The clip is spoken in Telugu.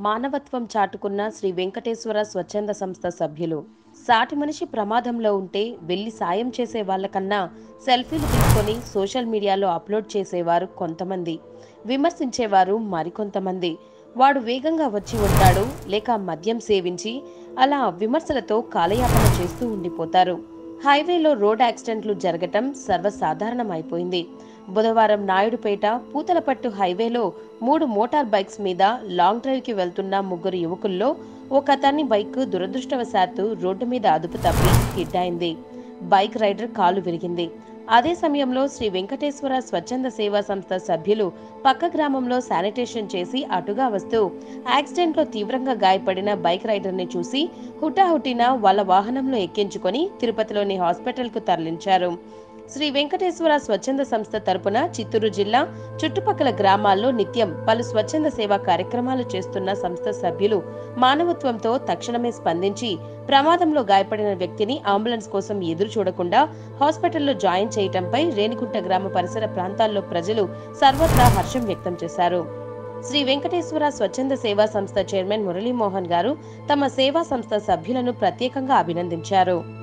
మానవత్వం చాటుకున్న శ్రీ వెంకటేశ్వర స్వచ్ఛంద సంస్థ సభ్యులు సాటి మనిషి ప్రమాదంలో ఉంటే వెళ్లి సాయం చేసే వాళ్ళకన్నా సెల్ఫీలు తీసుకొని సోషల్ మీడియాలో అప్లోడ్ చేసేవారు కొంతమంది విమర్శించేవారు మరికొంతమంది వాడు వేగంగా వచ్చి ఉంటాడు లేక మద్యం సేవించి అలా విమర్శలతో కాలయాపన చేస్తూ ఉండిపోతారు హైవేలో రోడ్ యాక్సిడెంట్లు జరగటం సర్వసాధారణమైపోయింది బుధవారం నాయుడుపేట పూతలపట్టు హైవేలో మూడు మోటార్ బైక్స్ మీద లాంగ్ డ్రైవ్కి వెళ్తున్న ముగ్గురు యువకుల్లో ఒక అతని బైక్ దురదృష్టవశాత్తు రోడ్డు మీద అదుపు తప్పి హిట్ అయింది బైక్ రైడర్ కాలు విరిగింది అదే సమయంలో శ్రీ వెంకటేశ్వర స్వచ్ఛంద సేవా సంస్థ సభ్యులు పక్క గ్రామంలో శానిటేషన్ చేసి అటుగా వస్తూ యాక్సిడెంట్లో తీవ్రంగా గాయపడిన బైక్ రైడర్ని చూసి హుటాహుటిన వాళ్ళ వాహనంలో ఎక్కించుకొని తిరుపతిలోని హాస్పిటల్కు తరలించారు శ్రీ వెంకటేశ్వర స్వచ్ఛంద సంస్థ తరపున చిత్తూరు జిల్లా చుట్టుపక్కల గ్రామాల్లో నిత్యం పలు స్వచ్ఛంద సేవా కార్యక్రమాలు చేస్తున్న సంస్థ సభ్యులు మానవత్వంతో తక్షణమే స్పందించి ప్రమాదంలో గాయపడిన వ్యక్తిని అంబులెన్స్ కోసం ఎదురు చూడకుండా హాస్పిటల్లో జాయిన్ చేయటంపై రేణిగుంట గ్రామ పరిసర ప్రాంతాల్లో ప్రజలు సర్వత్రా హర్షం వ్యక్తం చేశారు శ్రీ వెంకటేశ్వర స్వచ్ఛంద సేవా సంస్థ చైర్మన్ మురళీమోహన్ గారు తమ సేవా సంస్థ సభ్యులను ప్రత్యేకంగా అభినందించారు